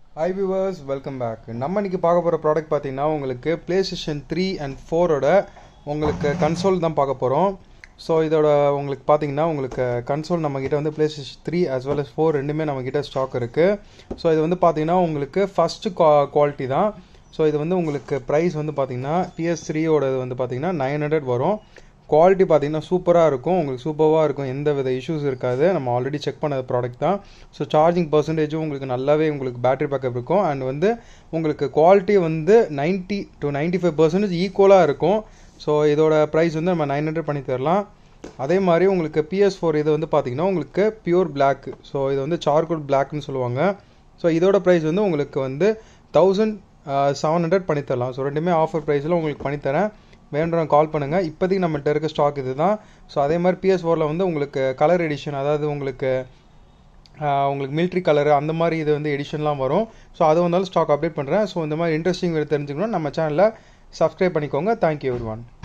high viewers welcome back நம்ம இன்னைக்கு பார்க்க போகிற ப்ராடக்ட் பார்த்தீங்கன்னா உங்களுக்கு ப்ளே ஸ்டேஷன் த்ரீ அண்ட் ஃபோரோட உங்களுக்கு கன்சோல் தான் பார்க்க போகிறோம் ஸோ இதோட உங்களுக்கு பார்த்தீங்கன்னா உங்களுக்கு கன்சோல் நம்மக்கிட்ட வந்து PlayStation three as well as four ரெண்டுமே நம்மக்கிட்ட ஸ்டாக் இருக்குது ஸோ இது வந்து பார்த்தீங்கன்னா உங்களுக்கு ஃபஸ்ட்டு குவாலிட்டி தான் ஸோ இது வந்து உங்களுக்கு ப்ரைஸ் வந்து பார்த்தீங்கன்னா பிஎஸ் த்ரீயோட வந்து பார்த்தீங்கன்னா நைன் ஹண்ட்ரட் வரும் குவாலிட்டி பார்த்தீங்கன்னா சூப்பராக இருக்கும் உங்களுக்கு சூப்பராக இருக்கும் எந்த வித இஷ்யூஸ் இருக்காது நம்ம ஆல்ரெடி செக் பண்ண ப்ராடக்ட் தான் ஸோ சார்ஜிங் பர்சன்டேஜும் உங்களுக்கு நல்லாவே உங்களுக்கு பேட்டரி பேக்கப் இருக்கும் அண்ட் வந்து உங்களுக்கு குவாலிட்டி வந்து ninety to ninety five percentage ஈக்குவலாக இருக்கும் ஸோ இதோட ப்ரைஸ் வந்து நம்ம நைன் ஹண்ட்ரட் பண்ணி தரலாம் அதே மாதிரி உங்களுக்கு பிஎஸ் ஃபோர் இது வந்து பார்த்தீங்கன்னா உங்களுக்கு பியூர் Black ஸோ இது வந்து சார்கோல் பிளாக்னு சொல்லுவாங்க ஸோ இதோட ப்ரைஸ் வந்து உங்களுக்கு வந்து தௌசண்ட் செவன் ஹண்ட்ரட் பண்ணி தரலாம் ஸோ ரெண்டுமே ஆஃபர் ப்ரைஸில் உங்களுக்கு பண்ணித்தரேன் வேண்டுறவங்க கால் பண்ணுங்கள் இப்போதைக்கு நம்மகிட்ட இருக்க ஸ்டாக் இது தான் ஸோ அதே மாதிரி பிஎஸ் ஃபோரில் வந்து உங்களுக்கு கலர் எடிஷன் அதாவது உங்களுக்கு ஆஹ், உங்களுக்கு மிலிட்ரி கலர் அந்த மாதிரி இது வந்து எடிஷன்லாம் வரும் ஸோ அது வந்தாலும் ஸ்டாக் அப்டேட் பண்ணுறேன் ஸோ இந்த மாதிரி இன்ட்ரெஸ்டிங் தெரிஞ்சுக்கணும் நம்ம சேனலை சப்ஸ்கிரைப் பண்ணிக்கோங்க தேங்க்யூ எவ்ரி ஒன்